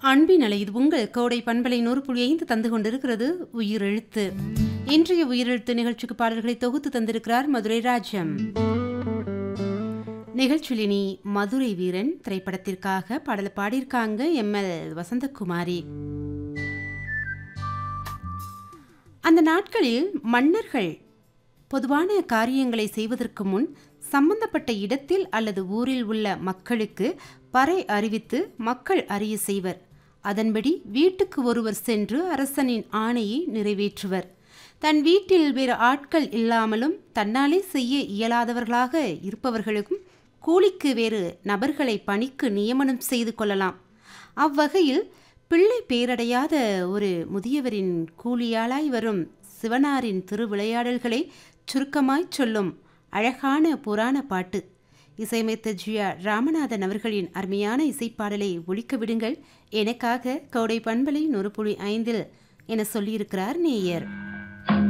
அன்பின் அலை இது உங்கள் கோடை பண்பலை நூறு புள்ளி ஐந்து தந்து கொண்டிருக்கிறது உயிரெழுத்து இன்றைய உயிரெழுத்து நிகழ்ச்சிக்கு பாடல்களை தொகுத்து தந்திருக்கிறார் மதுரை ராஜம் நிகழ்ச்சியில் இனி மதுரை வீரன் திரைப்படத்திற்காக பாடல் பாடியிருக்காங்க எம் எல் வசந்தகுமாரி அந்த நாட்களில் மன்னர்கள் பொதுவான காரியங்களை செய்வதற்கு முன் சம்பந்தப்பட்ட இடத்தில் அல்லது ஊரில் உள்ள மக்களுக்கு பறை அறிவித்து மக்கள் அறிய செய்வர் அதன்படி வீட்டுக்கு ஒருவர் சென்று அரசனின் ஆணையை நிறைவேற்றுவர் தன் வீட்டில் வேறு ஆட்கள் இல்லாமலும் தன்னாலே செய்ய இயலாதவர்களாக இருப்பவர்களுக்கும் கூலிக்கு வேறு நபர்களை பணிக்கு நியமனம் செய்து கொள்ளலாம் அவ்வகையில் பிள்ளை பேரடையாத ஒரு முதியவரின் கூலியாளாய் வரும் சிவனாரின் திருவிளையாடல்களை சுருக்கமாய் சொல்லும் அழகான புராண பாட்டு இசையமைத்த ஜியா ராமநாதன் அவர்களின் அருமையான இசைப்பாடலை ஒழிக்க விடுங்கள் எனக்காக கோடை பண்பலை நூறு புள்ளி ஐந்தில் என சொல்லியிருக்கிறார் நேயர்